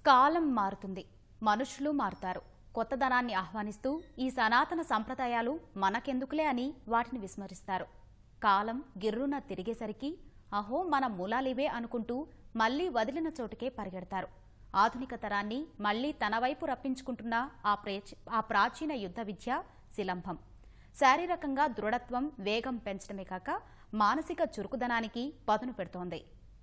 కాలం మారుతుంది మనుషులు మారుతారు కొత్తదనాన్ని ఆహ్వానిస్తూ ఈ సనాతన సంప్రదాయాలు మనకెందుకులే అని వాటిని విస్మరిస్తారు కాలం గిర్రున తిరిగేసరికి అహో మన మూలాలివే అనుకుంటూ మళ్లీ వదిలిన చోటుకే పరిగెడతారు ఆధునిక తరాన్ని మళ్లీ తన వైపు రప్పించుకుంటున్న ఆ ప్రేచ- ఆ ప్రాచీన యుద్ధ విద్య శిలంభం శారీరకంగా దృఢత్వం వేగం పెంచడమే కాక మానసిక చురుకుదనానికి పదును పెడుతోంది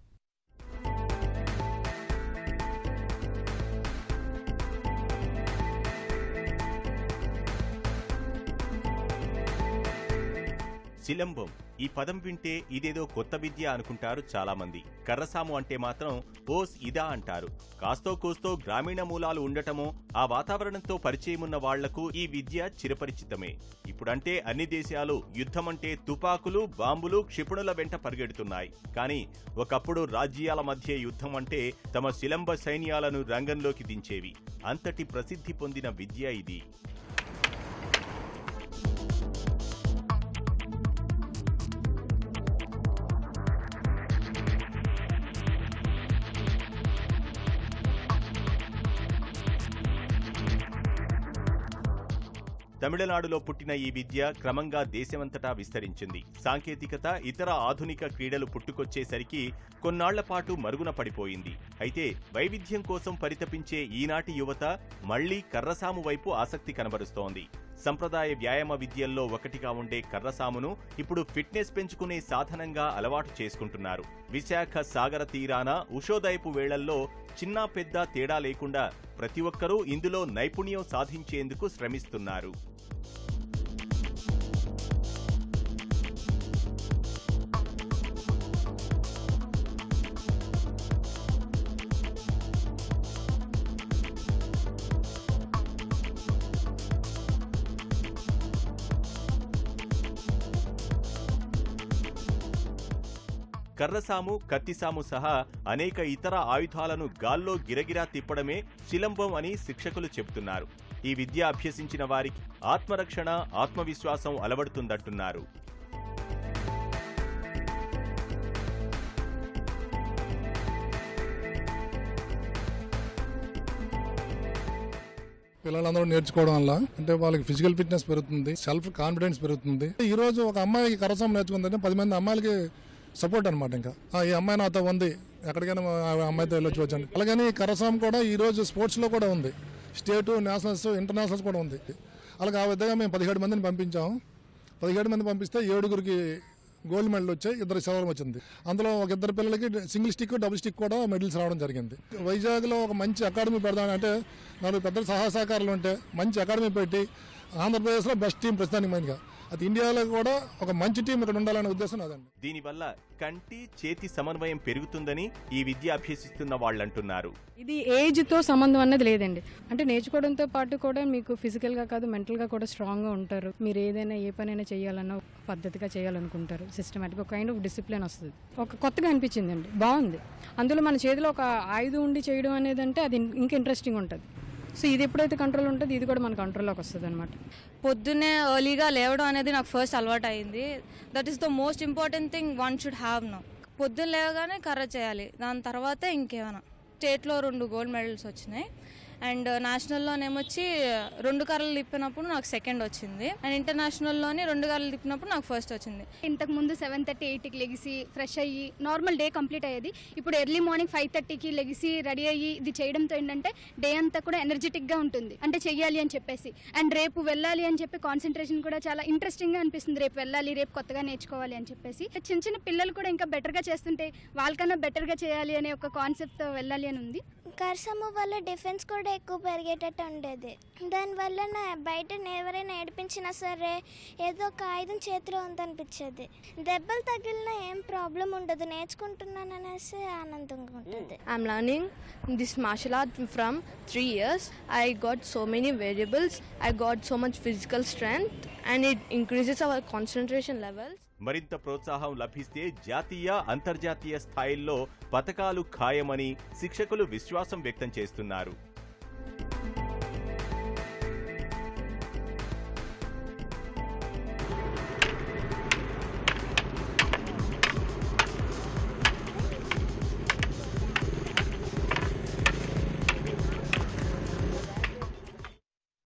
శిలంబం ఈ పదం వింటే ఇదేదో కొత్త విద్య అనుకుంటారు చాలా మంది కర్రసాము అంటే మాత్రం ఓస్ ఇదా అంటారు కాస్తో కూస్తో గ్రామీణ మూలాలు ఉండటమో ఆ వాతావరణంతో పరిచయమున్న వాళ్లకు ఈ విద్య చిరపరిచితమే ఇప్పుడంటే అన్ని దేశాలు యుద్ధమంటే తుపాకులు బాంబులు క్షిపణుల వెంట పరిగెడుతున్నాయి కానీ ఒకప్పుడు రాజ్యాల మధ్య యుద్ధం అంటే తమ శిలంబ సైన్యాలను రంగంలోకి దించేవి అంతటి ప్రసిద్ధి పొందిన విద్య ఇది తమిళనాడులో పుట్టిన ఈ విద్య క్రమంగా దేశమంతటా విస్తరించింది సాంకేతికత ఇతర ఆధునిక క్రీడలు పుట్టుకొచ్చేసరికి కొన్నాళ్ల పాటు మరుగున పడిపోయింది అయితే వైవిధ్యం కోసం పరితపించే ఈనాటి యువత మళ్లీ కర్రసాము వైపు ఆసక్తి కనబరుస్తోంది సంప్రదాయ వ్యాయామ విద్యల్లో ఒకటిగా ఉండే కర్రసామును ఇప్పుడు ఫిట్నెస్ పెంచుకునే సాధనంగా అలవాటు చేసుకుంటున్నారు విశాఖ సాగర తీరాన ఉషోదయపు వేళల్లో చిన్న పెద్ద తేడా లేకుండా ప్రతి ఒక్కరూ ఇందులో నైపుణ్యం సాధించేందుకు శ్రమిస్తున్నారు కర్రసాము కత్తిసాము సహా అనేక ఇతర ఆయుధాలను గాల్లో గిరగిరా తిప్పడమే శిలంబం అని శిక్షకులు చెబుతున్నారు ఈ విద్య అభ్యసించిన వారికి ఆత్మరక్షణ ఆత్మవిశ్వాసం అలవడుతుందంటున్నారు పిల్లలందరూ నేర్చుకోవడం వల్ల అంటే వాళ్ళకి ఫిజికల్ ఫిట్నెస్ పెరుగుతుంది సెల్ఫ్ కాన్ఫిడెన్స్ పెరుగుతుంది ఈ రోజు ఒక అమ్మాయికి కరసం నేర్చుకుందంటే పది మంది అమ్మాయిలకి సపోర్ట్ అనమాట ఇంకా ఆ, ఈ అమ్మాయి నాతో ఉంది ఎక్కడికైనా ఆ అమ్మాయితో వెళ్ళొచ్చు వచ్చండి అలాగని కరసం కూడా ఈ రోజు స్పోర్ట్స్ లో కూడా ఉంది స్టేట్ నేషనల్స్ ఇంటర్నేషనల్స్ కూడా ఉంది అలాగే ఆ విధంగా మేము పదిహేడు మందిని పంపించాము పదిహేడు మంది పంపిస్తే ఏడుగురికి గోల్డ్ మెడల్ వచ్చాయి ఇద్దరు సిల్వర్ వచ్చింది అందులో ఒక ఇద్దరు పిల్లలకి సింగిల్ స్టిక్ డబుల్ స్టిక్ కూడా మెడల్స్ రావడం జరిగింది వైజాగ్లో ఒక మంచి అకాడమీ పెడదామని అంటే నాలుగు పెద్ద సహాయ సహకారాలు ఉంటే మంచి అకాడమీ పెట్టి ఆంధ్రప్రదేశ్లో బెస్ట్ టీం ప్రస్తుతానికి మెయిన్గా అది ఇండియాలో కూడా ఒక మంచి టీం ఇక్కడ ఉండాలనే ఉద్దేశం నాదండి దీనివల్ల కంటి చేతి సమన్వయం పెరుగుతుందని ఈ విద్య అభ్యసిస్తున్న వాళ్ళంటున్నారు ఇది ఏజ్తో సంబంధం అనేది లేదండి అంటే నేర్చుకోవడంతో పాటు కూడా మీకు ఫిజికల్గా కాదు మెంటల్గా కూడా స్ట్రాంగ్గా ఉంటారు మీరు ఏదైనా ఏ పనైనా చేయాలన్నా ఒక పద్ధతిగా చేయాలనుకుంటారు సిస్టమేటిక్ ఒక కైండ్ ఆఫ్ డిసిప్లిన్ వస్తుంది ఒక కొత్తగా అనిపించింది అండి బాగుంది అందులో మన చేతిలో ఒక ఆయుధం ఉండి చేయడం అనేది అంటే అది ఇంకా ఇంట్రెస్టింగ్ ఉంటుంది సో ఇది ఎప్పుడైతే కంట్రోల్ ఉంటుంది ఇది కూడా మన కంట్రోల్లోకి వస్తుంది అనమాట పొద్దున్నే ఎర్లీగా లేవడం అనేది నాకు ఫస్ట్ అలవాటు అయింది that is the most important thing one should have no పొద్దున్న లేవగానే కర్ర చేయాలి దాని తర్వాతే ఇంకేమైనా స్టేట్లో రెండు గోల్డ్ మెడల్స్ వచ్చినాయి అండ్ నేషనల్లోనేమొచ్చి రెండు కర్రలు తిప్పినప్పుడు నాకు సెకండ్ వచ్చింది అండ్ ఇంటర్నేషనల్లోని రెండు కర్రలు తిప్పినప్పుడు నాకు ఫస్ట్ వచ్చింది ఇంతకు ముందు సెవెన్ థర్టీ ఎయిట్కి లెగిసి ఫ్రెష్ అయ్యి నార్మల్ డే కంప్లీట్ అయ్యేది ఇప్పుడు ఎర్లీ మార్నింగ్ ఫైవ్ థర్టీకి లెగిసి రెడీ అయ్యి ఇది చేయడంతో ఏంటంటే డే అంతా కూడా ఎనర్జెటిక్గా ఉంటుంది అంటే చెయ్యాలి అని చెప్పేసి అండ్ రేపు వెళ్ళాలి అని చెప్పి కాన్సన్ట్రేషన్ కూడా చాలా ఇంట్రెస్టింగ్గా అనిపిస్తుంది రేపు వెళ్ళాలి రేపు కొత్తగా నేర్చుకోవాలి అని చెప్పేసి చిన్న చిన్న పిల్లలు కూడా ఇంకా బెటర్గా చేస్తుంటే వాళ్ళకన్నా బెటర్గా చేయాలి అనే ఒక కాన్సెప్ట్తో వెళ్ళాలి అని ఉంది కర్సము వల్ల డిఫెన్స్ కూడా ఎక్కువ పెరిగేటట్టు ఉండేది దానివల్ల నా బయట ఎవరైనా ఏడిపించినా సరే ఏదో ఒక ఆయుధం చేతిలో ఉందనిపించేది దెబ్బలు తగిలినా ఏం ప్రాబ్లం ఉండదు నేర్చుకుంటున్నాను అనేసి ఆనందంగా ఉంటుంది I'm learning this martial art from three years. I got so many variables. I got so much physical strength, and it increases our concentration levels. మరింత ప్రోత్సాహం లభిస్తే జాతీయ అంతర్జాతీయ స్థాయిల్లో పతకాలు ఖాయమని శిక్షకులు విశ్వాసం వ్యక్తం చేస్తున్నారు